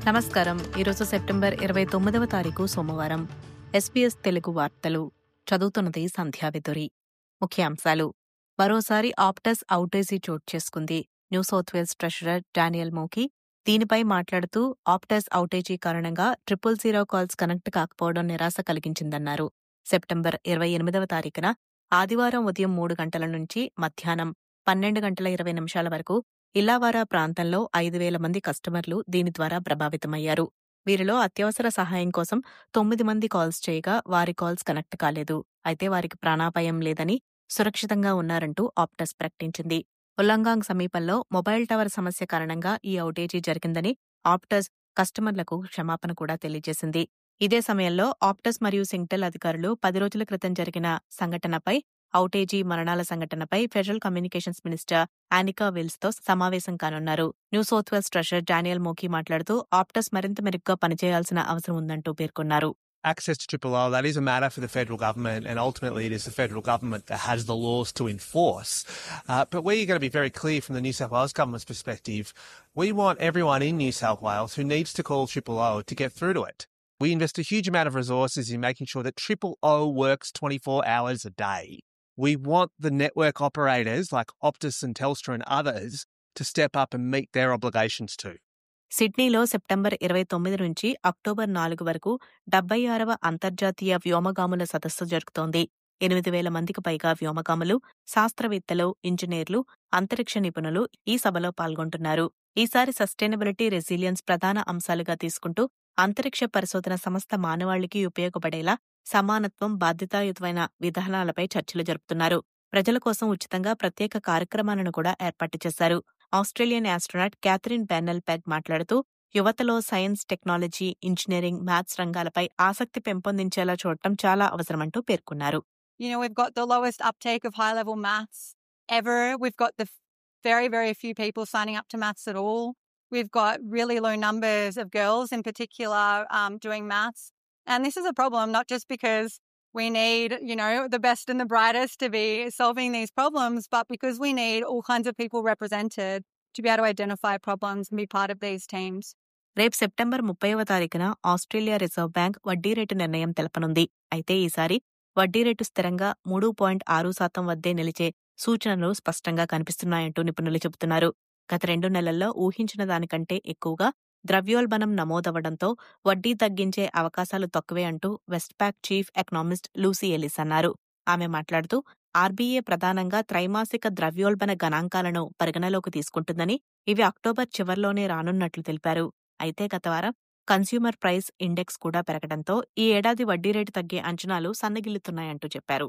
నమస్కారం ఈరోజు సెప్టెంబర్ ఇరవై తొమ్మిదవ తారీఖు సోమవారం ఎస్పీఎస్ తెలుగు వార్తలు చదువుతున్నది సంధ్యావిదురి ముఖ్యాంశాలు మరోసారి ఆప్టస్ ఔటేజీ చోటు చేసుకుంది New South Wales treasurer Daniel Mookhey దీనిపై మాట్లాడుతూ ఆప్టస్ ఔటేజీ కారణంగా ట్రిపుల్ జీరో కాల్స్ కనెక్ట్ కాకపోవడం నిరాశ కలిగించిందన్నారు సెప్టెంబర్ ఇరవై ఎనిమిదవ తారీఖున ఆదివారం ఉదయం మూడు గంటల నుంచి మధ్యాహ్నం పన్నెండు గంటల ఇరవై నిమిషాల వరకు ఇల్లావారా ప్రాంతంలో ఐదు వేల మంది కస్టమర్లు దీని ద్వారా ప్రభావితమయ్యారు వీరిలో అత్యవసర సహాయం కోసం తొమ్మిది మంది కాల్స్ చేయగా వారి కాల్స్ కనెక్ట్ కాలేదు అయితే వారికి ప్రాణాపాయం లేదని సురక్షితంగా ఉన్నారంటూ ఆప్టస్ ప్రకటించింది ఉల్లంగాంగ్ సమీపంలో మొబైల్ టవర్ సమస్య కారణంగా ఈ ఔటేజీ జరిగిందని ఆప్టస్ కస్టమర్లకు క్షమాపణ కూడా తెలియజేసింది ఇదే సమయంలో ఆప్టస్ మరియు సింగ్టెల్ అధికారులు పది రోజుల క్రితం జరిగిన సంఘటనపై ఔటేజీ మరణాల సంఘటనపై federal communications minister Anika Wells తో సమావేశం కానున్నారు New South Wales treasurer Daniel Mookhey మాట్లాడుతూ ఆప్టస్ మరింత మెరుగ్గా పనిచేయాల్సిన అవసరం ఉందంటూ పేర్కొన్నారు access to Triple O, that is a matter for the federal government, and ultimately it is the federal government that has the laws to enforce. Uh, but we're going to be very clear from the New South Wales government's perspective. We want everyone in New South Wales who needs to call Triple O to get through to it. We invest a huge amount of resources in making sure that Triple O works 24 hours a day. We want the network operators like Optus and Telstra and others to step up and meet their obligations too. సిడ్నీలో September ఇరవై తొమ్మిది నుంచి October నాలుగు వరకు డెబ్బై ఆరవ అంతర్జాతీయ వ్యోమగాముల సదస్సు జరుగుతోంది ఎనిమిది వేల మందికి పైగా వ్యోమగాములు శాస్త్రవేత్తలు ఇంజనీర్లు అంతరిక్ష నిపుణులు ఈ సభలో పాల్గొంటున్నారు ఈసారి సస్టైనబిలిటీ రెసిలియన్స్ ప్రధాన అంశాలుగా తీసుకుంటూ అంతరిక్ష పరిశోధన సంస్థ మానవాళికి ఉపయోగపడేలా సమానత్వం బాధ్యతాయుతమైన విధానాలపై చర్చలు జరుపుతున్నారు ప్రజల కోసం ఉచితంగా ప్రత్యేక కార్యక్రమాలను కూడా ఏర్పాటు చేశారు Australian astronaut Katherine Bennell Pegg మాట్లాడుతూ యువతలో సైన్స్ టెక్నాలజీ ఇంజనీరింగ్ మ్యాథ్స్ రంగాలపై ఆసక్తి పెంపొందించేలా చూడటం చాలా అవసరమంటూ పేర్కొన్నారు You know, we've got the lowest uptake of high level maths ever. We've got the f- very, very few people signing up to maths at all. We've got really low numbers of girls in particular um, doing maths. And this is a problem, not just because we need, you know, the best and the brightest to be solving these problems, but because we need all kinds of people represented to be able to identify problems and be part of these teams. రేపు September ముప్పైవ తారీఖున Australia reserve bank వడ్డీ rate నిర్ణయం తెలపనుంది అయితే ఈసారి వడ్డీ rate స్థిరంగా మూడు పాయింట్ ఆరు శాతం వద్దే నిలిచే సూచనలు స్పష్టంగా కనిపిస్తున్నాయంటూ నిపుణులు చెబుతున్నారు గత రెండు నెలల్లో ఊహించిన దానికంటే ఎక్కువగా ద్రవ్యోల్బణం నమోదవడంతో వడ్డీ తగ్గించే అవకాశాలు తక్కువే అంటూ Westpac chief economist Lucy Ellis అన్నారు ఆమె మాట్లాడుతూ ఆర్బీఏ ప్రధానంగా త్రైమాసిక ద్రవ్యోల్బణ గణాంకాలను పరిగణలోకి తీసుకుంటుందని ఇవి అక్టోబర్ చివర్లోనే రానున్నట్లు తెలిపారు అయితే గత వారం కన్స్యూమర్ ప్రైస్ ఇండెక్స్ కూడా పెరగడంతో ఈ ఏడాది వడ్డీ రేటు తగ్గే అంచనాలు సన్నగిల్లుతున్నాయంటూ చెప్పారు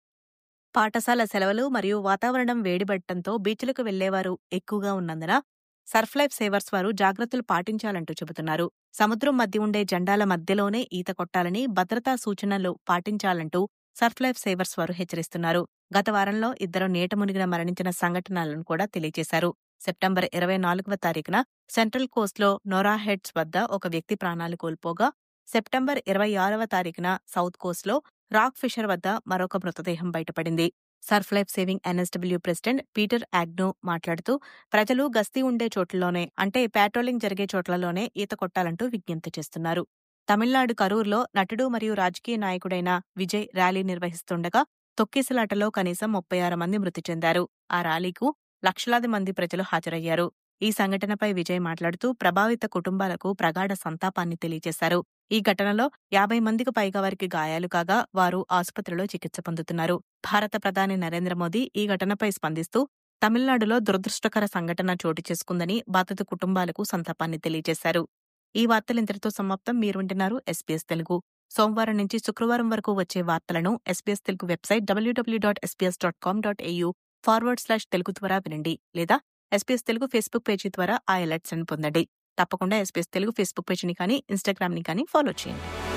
పాఠశాల సెలవులు మరియు వాతావరణం వేడిపడటంతో బీచ్లకు వెళ్లేవారు ఎక్కువగా ఉన్నందున సర్ఫ్ లైఫ్ సేవర్స్ వారు జాగ్రత్తలు పాటించాలంటూ చెబుతున్నారు సముద్రం మధ్య ఉండే జెండాల మధ్యలోనే ఈత కొట్టాలని భద్రతా సూచనలు పాటించాలంటూ సర్ఫ్ లైఫ్ సేవర్స్ వారు హెచ్చరిస్తున్నారు గత వారంలో ఇద్దరు నీట మునిగిన మరణించిన సంఘటనలను కూడా తెలియజేశారు సెప్టెంబర్ ఇరవై నాలుగవ తారీఖున సెంట్రల్ కోస్ట్లో నోరా హెడ్స్ వద్ద ఒక వ్యక్తి ప్రాణాలు కోల్పోగా సెప్టెంబర్ ఇరవై ఆరవ తారీఖున సౌత్ కోస్ట్లో రాక్ ఫిషర్ వద్ద మరొక మృతదేహం బయటపడింది surf life saving NSW president Peter Yagno మాట్లాడుతూ ప్రజలు గస్తీ ఉండే చోట్లలోనే అంటే పాట్రోలింగ్ జరిగే చోట్లలోనే ఈత కొట్టాలంటూ విజ్ఞప్తి చేస్తున్నారు తమిళనాడు కరూర్లో నటుడు మరియు రాజకీయ నాయకుడైన విజయ్ ర్యాలీ నిర్వహిస్తుండగా తొక్కిసలాటలో కనీసం ముప్పై ఆరు మంది మృతి చెందారు ఆ ర్యాలీకు లక్షలాది మంది ప్రజలు హాజరయ్యారు ఈ సంఘటనపై విజయ్ మాట్లాడుతూ ప్రభావిత కుటుంబాలకు ప్రగాఢ సంతాపాన్ని తెలియజేశారు ఈ ఘటనలో యాభై మందికి పైగా వారికి గాయాలు కాగా వారు ఆసుపత్రిలో చికిత్స పొందుతున్నారు భారత ప్రధాని నరేంద్ర మోదీ ఈ ఘటనపై స్పందిస్తూ తమిళనాడులో దురదృష్టకర సంఘటన చోటు చేసుకుందని బాధిత కుటుంబాలకు సంతాపాన్ని తెలియజేశారు ఈ వార్తలు ఇంతటితో సమాప్తం మీరు వింటున్నారు ఎస్పీఎస్ తెలుగు సోమవారం నుంచి శుక్రవారం వరకు వచ్చే వార్తలను SBS Telugu website WWW dot SBS dot com dot AU forward slash Telugu ద్వారా వినండి లేదా ఎస్పీఎస్ తెలుగు ఫేస్బుక్ పేజీ ద్వారా ఆ అలర్ట్స్ అని పొందండి తప్పకుండా ఎస్పీఎస్ తెలుగు ఫేస్బుక్ పేజీని కానీ ఇన్స్టాగ్రామ్ ని కానీ ఫాలో చేయండి